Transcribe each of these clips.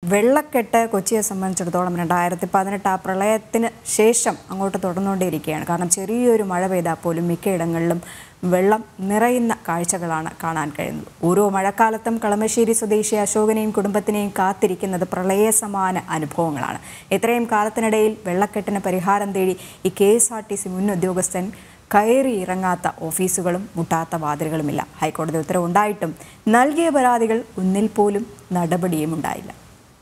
വെള്ളക്കെട്ട് കൊച്ചിയെ സംബന്ധിച്ചിടത്തോളം രണ്ടായിരത്തി പതിനെട്ട് ആ പ്രളയത്തിന് ശേഷം അങ്ങോട്ട് തുടർന്നുകൊണ്ടേയിരിക്കുകയാണ് കാരണം ചെറിയൊരു മഴ പെയ്താൽ പോലും മിക്കയിടങ്ങളിലും വെള്ളം നിറയുന്ന കാഴ്ചകളാണ് കാണാൻ കഴിയുന്നത് ഓരോ മഴക്കാലത്തും കളമശ്ശേരി സ്വദേശി അശോകനെയും കുടുംബത്തിനെയും കാത്തിരിക്കുന്നത് പ്രളയ സമാന അനുഭവങ്ങളാണ് ഇത്രയും കാലത്തിനിടയിൽ വെള്ളക്കെട്ടിന് പരിഹാരം തേടി ഈ K S R T C മുൻ ഉദ്യോഗസ്ഥൻ കയറി ഇറങ്ങാത്ത ഓഫീസുകളും മുട്ടാത്ത വാതിലുകളുമില്ല ഹൈക്കോടതി ഉത്തരവുണ്ടായിട്ടും നൽകിയ പരാതികൾ ഒന്നിൽ പോലും നടപടിയും ഉണ്ടായില്ല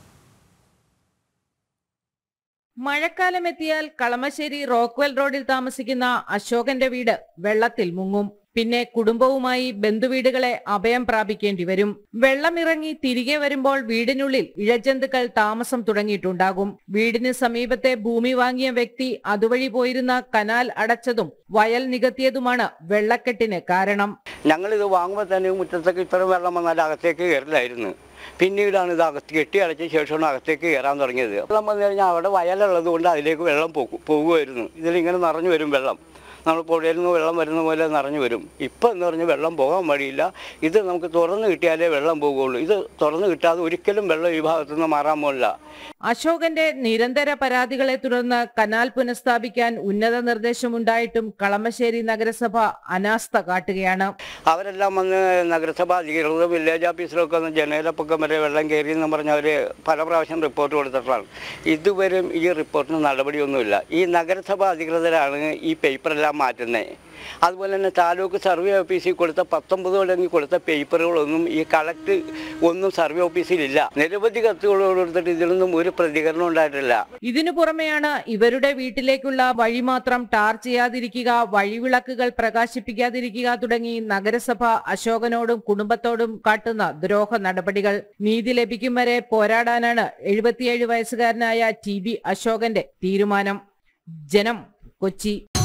മഴക്കാലം എത്തിയാൽ കളമശ്ശേരി റോക്ക്വെൽ റോഡിൽ താമസിക്കുന്ന അശോകന്റെ വീട് വെള്ളത്തിൽ മുങ്ങും പിന്നെ കുടുംബവുമായി ബന്ധുവീടുകളെ അഭയം പ്രാപിക്കേണ്ടി വരും വെള്ളമിറങ്ങി തിരികെ വരുമ്പോൾ വീടിനുള്ളിൽ ഇഴജന്തുക്കൾ താമസം തുടങ്ങിയിട്ടുണ്ടാകും വീടിന് സമീപത്തെ ഭൂമി വാങ്ങിയ വ്യക്തി അതുവഴി പോയിരുന്ന കനാൽ അടച്ചതും വയൽ നികത്തിയതുമാണ് വെള്ളക്കെട്ടിന് കാരണം ഞങ്ങളിത് വാങ്ങുമ്പോൾ തന്നെ മുറ്റത്തൊക്കെ ഇത്രയും വെള്ളം വന്നാൽ അകത്തേക്ക് കയറില്ലായിരുന്നു പിന്നീടാണ് ഇത് അകത്ത് കെട്ടി അടച്ച ശേഷമാണ് അകത്തേക്ക് കയറാൻ തുടങ്ങിയത് വെള്ളം വന്നു കഴിഞ്ഞാൽ അവിടെ വയലുള്ളത് കൊണ്ട് അതിലേക്ക് വെള്ളം പോകും പോകുമായിരുന്നു ഇതിലിങ്ങനെ നിറഞ്ഞു വരും വെള്ളം നമ്മൾ പുഴയിൽ നിന്ന് വെള്ളം വരുന്ന പോലെ നിറഞ്ഞു വരും ഇപ്പം എന്ന് പറഞ്ഞാൽ വെള്ളം പോകാൻ വഴിയില്ല ഇത് നമുക്ക് തുറന്ന് കിട്ടിയാലേ വെള്ളം പോകുള്ളൂ ഇത് തുറന്ന് കിട്ടാതെ ഒരിക്കലും വെള്ളം ഈ ഭാഗത്തു നിന്ന് മാറാൻ പോകില്ല അശോകന്റെ നിരന്തര പരാതികളെ തുടർന്ന് കനാൽ പുനഃസ്ഥാപിക്കാൻ ഉന്നത നിർദ്ദേശമുണ്ടായിട്ടും കളമശ്ശേരി നഗരസഭ അനാസ്ഥ കാട്ടുകയാണ് അവരെല്ലാം വന്ന് നഗരസഭ അധികൃതരും വില്ലേജ് ഓഫീസിലൊക്കെ വന്ന് ജനലപ്പൊക്കം വരെ വെള്ളം കയറി എന്ന് പറഞ്ഞ് അവർ പല പ്രാവശ്യം റിപ്പോർട്ട് കൊടുത്തിട്ടുള്ളതാണ് ഇതുവരെയും ഈ റിപ്പോർട്ടിന് നടപടിയൊന്നുമില്ല ഈ നഗരസഭ അധികൃതരാണ് ഈ പേപ്പറെല്ലാം മാറ്റുന്നത് അതുപോലെ തന്നെ താലൂക്ക് സർവേ ഓഫീസിൽ കൊടുത്ത പത്തൊമ്പത് തുടങ്ങി കൊടുത്ത പേപ്പറുകളൊന്നും ഈ കളക്ട് ഒന്നും സർവേ ഓഫീസിലില്ല നിരവധി കത്തുകൾ കൊടുത്തിട്ട് ഇതിലൊന്നും ഒരു പ്രതികരണം ഉണ്ടായിട്ടില്ല ഇതിനു പുറമെയാണ് ഇവരുടെ വീട്ടിലേക്കുള്ള വഴി മാത്രം ടാർ ചെയ്യാതിരിക്കുക വഴിവിളക്കുകൾ പ്രകാശിപ്പിക്കാതിരിക്കുക തുടങ്ങി നഗരസഭ അശോകനോടും കുടുംബത്തോടും കാട്ടുന്ന ദ്രോഹ നടപടികൾ നീതി ലഭിക്കും വരെ പോരാടാനാണ് എഴുപത്തിയേഴ് വയസ്സുകാരനായ ടി ബി അശോകന്റെ തീരുമാനം ജനം കൊച്ചി